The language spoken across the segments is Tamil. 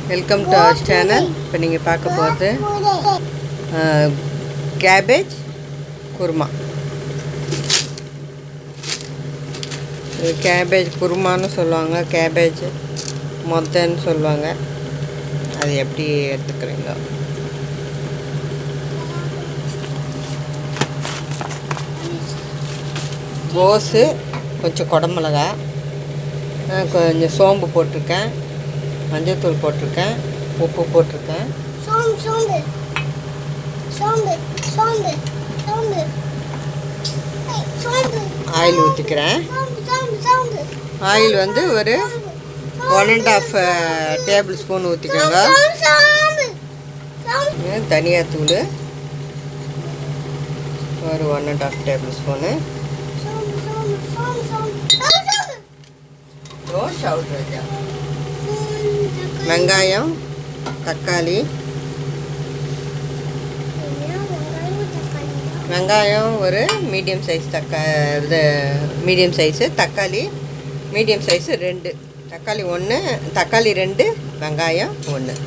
வெல்கம் டு அவர் சேனல் இப்போ நீங்கள் பார்க்க போகிறது கேபேஜ் குருமா இது கேபேஜ் குருமான்னு சொல்லுவாங்க கேபேஜ் மொத்தன்னு சொல்லுவாங்க அது எப்படி எடுத்துக்கிறீங்க கோஸு கொஞ்சம் குடமிளகா அஹ் கொஞ்சம் சோம்பு போட்டிருக்கேன் மஞ்சள்தூள் போட்டிருக்கேன் உப்பு போட்டிருக்கேன் சோம்பு சோம்பு சோம்பு சோம்பு சோம்பு ஏய், சோம்பு ஆயில் ஊற்றிக்கிறேன் சோம்பு சோம்பு சோம்பு ஆயில் வந்து ஒரு one and half tablespoon ஊற்றிக்கோங்க சோம்பு சோம்பு சோம்பு தனியாத்தூள் ஒரு one and half tablespoon சோம்பு சோம்பு சோம்பு சோம்பு சோம்பு ரோஸ் அவுட் ராஜா வெங்காயம் தக்காளி வெங்காயம் ஒரு மீடியம் சைஸ் தக்கா இது மீடியம் சைஸு தக்காளி மீடியம் சைஸு ரெண்டு தக்காளி ஒன்று தக்காளி ரெண்டு வெங்காயம் ஒன்று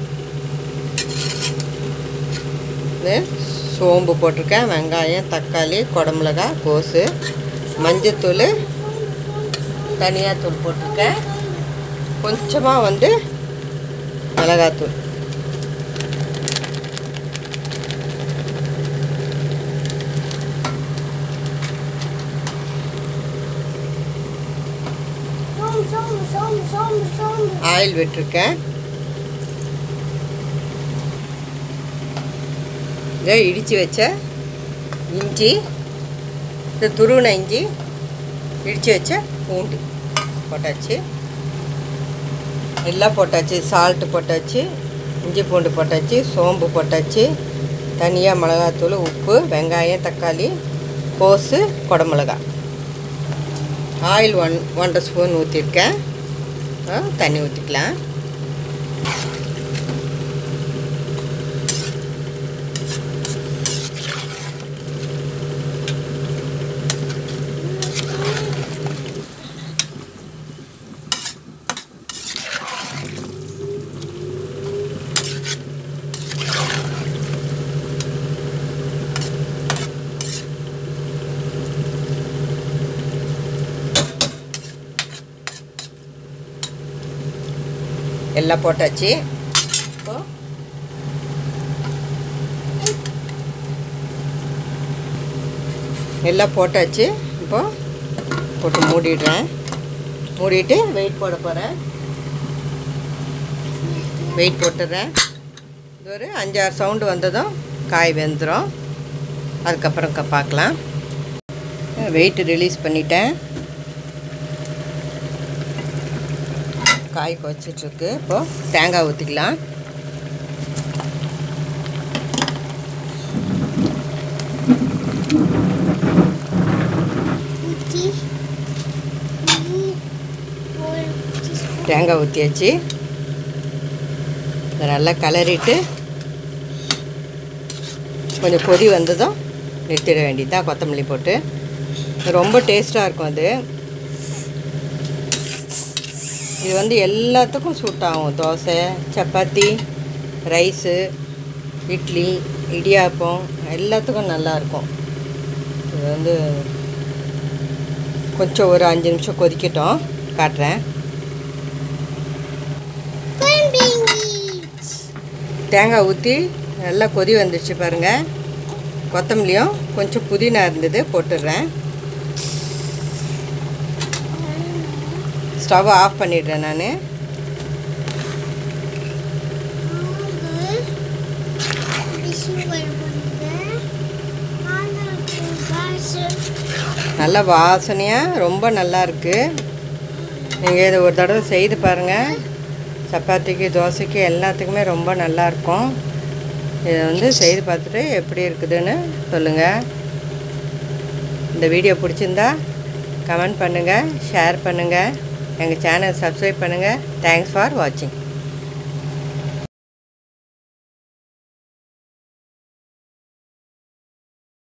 இது சோம்பு போட்டிருக்கேன் வெங்காயம் தக்காளி குடமிளகா கோஸு மஞ்சத்தூள் தனியாத்தூள் போட்டிருக்கேன் கொஞ்சமாக வந்து மிளகாத்தூள் சோம்பு சோம்பு சோம்பு சோம்பு சோம்பு ஆயில் விட்டுருக்கேன் இதை இடித்து வச்ச இஞ்சி இந்த துருவின இஞ்சி இடித்து வச்ச பூண்டு போட்டாச்சு எல்லாம் போட்டாச்சு சால்ட்டு போட்டாச்சு இஞ்சி பூண்டு போட்டாச்சு சோம்பு போட்டாச்சு தனியாக மிளகாத்தூள் உப்பு வெங்காயம் தக்காளி கோஸு குடமிளகா ஆயில் ஒன் ஒன்றரை ஸ்பூன் ஊற்றிருக்கேன் ஆ, தண்ணி ஊற்றிக்கலாம் எல்லாம் போட்டாச்சு இப்போ எல்லாம் போட்டாச்சு இப்போ போட்டு மூடிடுறேன் மூடிட்டு வெயிட் போட போகிறேன் வெயிட் போட்டுடுறேன் இது ஒரு அஞ்சாறு சவுண்டு வந்ததும் காய் வெந்துடும் அதுக்கப்புறம் க- பார்க்கலாம் வெயிட் ரிலீஸ் பண்ணிட்டேன் காய் கொச்சிட்ருக்கு இப்போது தேங்காய் ஊற்றிக்கலாம் ஊற்றி ஒரு teaspoon தேங்காய் ஊற்றியாச்சு இதை நல்லா கலரிட்டு கொஞ்சம் கொதி வந்ததும் நிறுத்திட வேண்டியதுதான் கொத்தமல்லி போட்டு ரொம்ப டேஸ்ட்டாக இருக்கும் அது இது வந்து எல்லாத்துக்கும் சூட் ஆகும் தோசை சப்பாத்தி ரைஸு இட்லி இடியாப்பம் எல்லாத்துக்கும் நல்லாயிருக்கும் இது வந்து கொஞ்சம் ஒரு அஞ்சு நிமிஷம் கொதிக்கட்டும் காட்டுறேன் green beans தேங்காய் ஊற்றி நல்லா கொதி வந்துடுச்சு பாருங்கள் கொத்தமல்லியும் கொஞ்சம் புதினா இருந்தது போட்டுடுறேன் ஸ்டவ் ஆஃப் பண்ணிடுறேன் நான் நல்ல வாசனையாக ரொம்ப நல்லா இருக்குது நீங்கள் இதை ஒரு தடவை செய்து பாருங்கள் சப்பாத்திக்கு தோசைக்கு எல்லாத்துக்குமே ரொம்ப நல்லா இருக்கும் இதை வந்து செய்து பார்த்துட்டு எப்படி இருக்குதுன்னு சொல்லுங்கள் இந்த வீடியோ பிடிச்சிருந்தா கமெண்ட் பண்ணுங்கள் ஷேர் பண்ணுங்கள் எங்கள் சேனல் சப்ஸ்கிரைப் பண்ணுங்கள் தேங்க்ஸ் ஃபார் வாட்சிங்